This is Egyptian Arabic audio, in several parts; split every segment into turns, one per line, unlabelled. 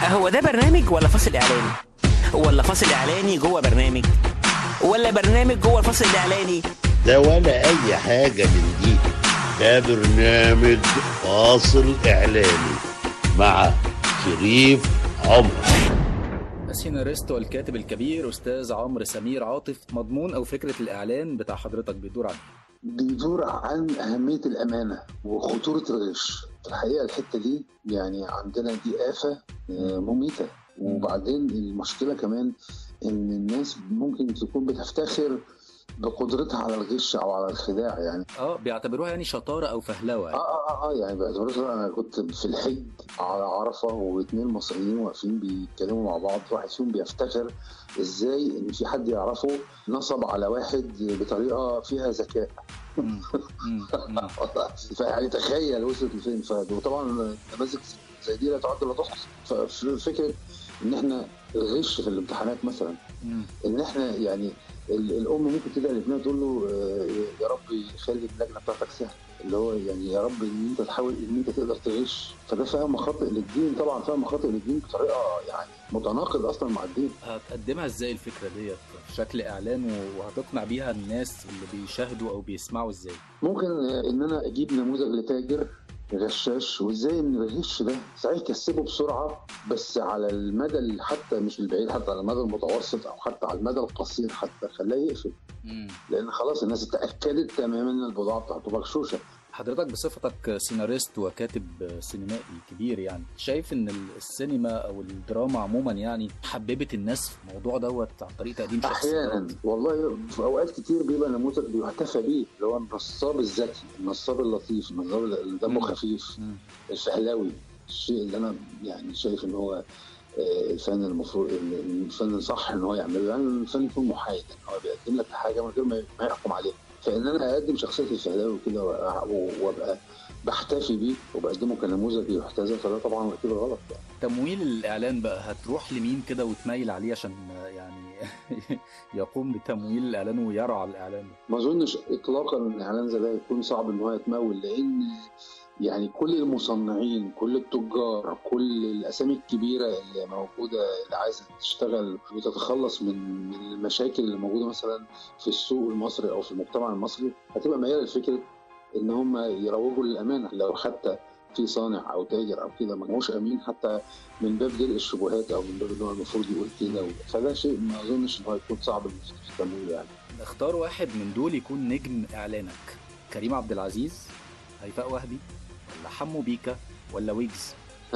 هو ده برنامج ولا فاصل اعلاني ولا فاصل اعلاني جوه برنامج ولا برنامج جوه الفاصل الاعلاني
ده ولا اي حاجة من دي ده برنامج فاصل اعلاني مع شريف عمر
السيناريست والكاتب الكبير استاذ عمرو سمير عاطف مضمون او فكره الاعلان بتاع حضرتك بيدور عن إيه؟
بيدور عن أهمية الأمانة وخطورة الغش الحقيقة الحتة دي يعني عندنا دي آفة آه، مميتة وبعدين المشكلة كمان إن الناس ممكن تكون بتفتخر بقدرتها على الغش أو على الخداع يعني
اه بيعتبروها يعني شطاره او فهلوه
اه
يعني.
اه اه, آه يعني باعتبار انا كنت في الحج على عرفه واثنين مصريين واقفين بيتكلموا مع بعض واحد فيهم بيفتخر ازاي ان في حد يعرفه نصب على واحد بطريقه فيها ذكاء
مم. مم. مم.
فيعني تخيل وصلت لفين ف- وطبعا نماذج زي دي لا تعد ولا تحصى ففكره ان احنا الغش في الامتحانات مثلا
مم.
ان احنا يعني ال- الام ممكن تدعي لابنها تقول له آه، يا رب يخلي اللجنه بتاعتك سهله اللي هو يعني يا رب ان انت تحاول ان انت تقدر تغش فده فهم خاطئ للدين طبعا فهم خاطئ للدين بطريقه يعني متناقض اصلا مع الدين
هتقدمها ازاي الفكره ديت في شكل اعلان و- وهتقنع بيها الناس اللي بيشاهدوا او بيسمعوا ازاي
ممكن آه، ان انا اجيب نموذج لتاجر غشاش وازاي ان الغش ده صحيح كسبه بسرعه بس على المدى ال- حتى مش البعيد حتى على المدى المتوسط او حتى على المدى القصير حتى خلاه يقفل
مم.
لان خلاص الناس اتاكدت تماما ان البضاعه بتاعته مغشوشه
حضرتك بصفتك سيناريست وكاتب سينمائي كبير يعني شايف ان السينما او الدراما عموما يعني حببت الناس في الموضوع دوت عن طريق تقديم
احيانا
شخصيات
والله في اوقات كتير بيبقى نموذج بيحتفى بيه اللي هو النصاب الذكي النصاب اللطيف النصاب اللي دمه
مم.
خفيف
مم.
الفهلاوي الشيء اللي انا يعني شايف ان هو آه، الفن المفروض الفن الصح ان هو يعمله يعني الفن يكون محايد يعني هو بيقدم لك حاجه من غير ما ما يحكم عليها فان انا اقدم شخصيه الفهلاوي كده وأ- وابقى بحتفي بيه وبقدمه كنموذج يحتذى فده طبعا اكيد غلط يعني.
تمويل الاعلان بقى هتروح لمين كده وتميل عليه عشان يعني يقوم بتمويل الاعلان ويرعى الاعلان
ما اظنش اطلاقا ان اعلان زي ده يكون صعب ان هو يتمول لان يعني كل المصنعين كل التجار كل الاسامي الكبيره اللي موجوده اللي عايزه تشتغل وتتخلص من من المشاكل اللي موجوده مثلا في السوق المصري او في المجتمع المصري هتبقى مياله لفكره ان هم يروجوا للامانه لو حتى في صانع او تاجر او كده ما هوش امين حتى من باب درء الشبهات او من باب ان هو المفروض يقول كده فده شيء ما اظنش ان هو يكون صعب في التمويل يعني
اختار واحد من دول يكون نجم اعلانك كريم عبد العزيز هيفاء وهبي ولا حمو بيكا ولا ويجز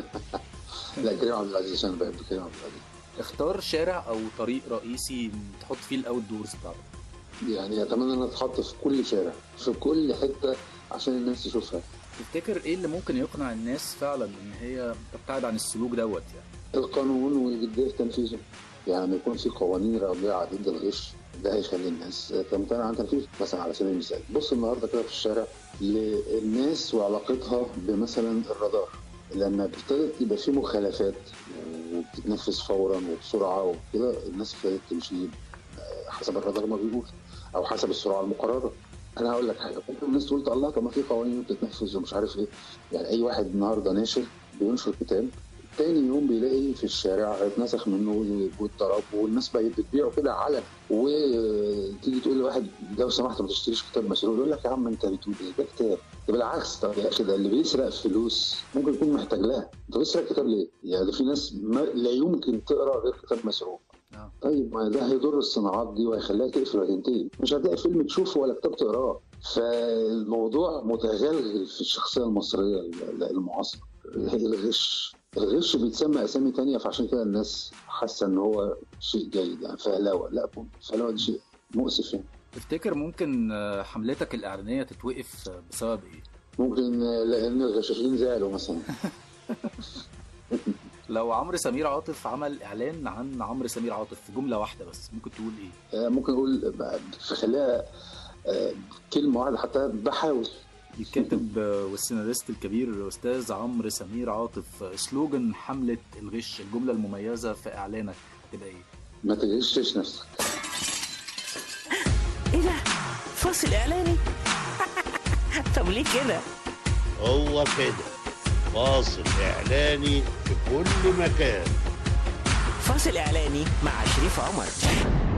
لا كريم عبد العزيز عشان بحب كريم عبد العزيز
اختار شارع او طريق رئيسي تحط فيه الاوت دورز بتاعتك
يعني اتمنى انها تتحط في كل شارع في كل حته عشان الناس تشوفها
تفتكر ايه اللي ممكن يقنع الناس فعلا ان هي تبتعد عن السلوك دوت يعني
القانون والجديه في تنفيذه يعني لما يكون في قوانين رادعه ضد الغش ده هيخلي الناس تمتنع عن تنفيذه مثلا على سبيل المثال بص النهارده كده في الشارع للناس وعلاقتها بمثلا الرادار لما ابتدت يبقى في مخالفات وبتتنفذ فورا وبسرعه وكده الناس ابتدت تمشي حسب الرادار ما بيقول او حسب السرعه المقرره انا هقول لك حاجه ممكن الناس تقول الله طب ما في قوانين بتتنفذ ومش عارف ايه يعني اي واحد النهارده ناشر بينشر كتاب تاني يوم بيلاقي في الشارع اتنسخ منه والضرب والناس بقت بتبيعه كده علن وتيجي تقول لواحد لو سمحت ما تشتريش كتاب مسروق يقول لك يا عم انت بتقول ايه ده كتاب ده بالعكس طب يا اخي ده اللي بيسرق فلوس ممكن يكون محتاج لها انت بتسرق كتاب ليه؟ يعني ده في ناس ما لا يمكن تقرا غير كتاب مسروق
آه.
طيب ما ده هيضر الصناعات دي وهيخليها تقفل وتنتهي مش هتلاقي فيلم تشوفه ولا كتاب تقراه فالموضوع متغلغل في الشخصيه المصريه المعاصره الغش الغش بيتسمى اسامي تانية فعشان كده الناس حاسه ان هو شيء جيد يعني فهلاوه لا فهلاوه دي شيء مؤسف يعني
تفتكر ممكن آه، حملتك الاعلانيه تتوقف آه، بسبب ايه
ممكن لان الغشاشين زعلوا مثلا
لو عمرو سمير عاطف عمل اعلان عن عمرو سمير عاطف في جمله واحده بس ممكن تقول ايه
آه، ممكن اقول خليها آه، كلمه واحده حتى بحاول
الكاتب آه، والسيناريست الكبير استاذ عمرو سمير عاطف آه، سلوجن حمله الغش الجمله المميزه في اعلانك هتبقى ايه
ما تغشش نفسك
ايه ده فاصل اعلاني طب ليه كده
هو كده فاصل إعلاني في كل مكان
فاصل إعلاني مع شريف عمر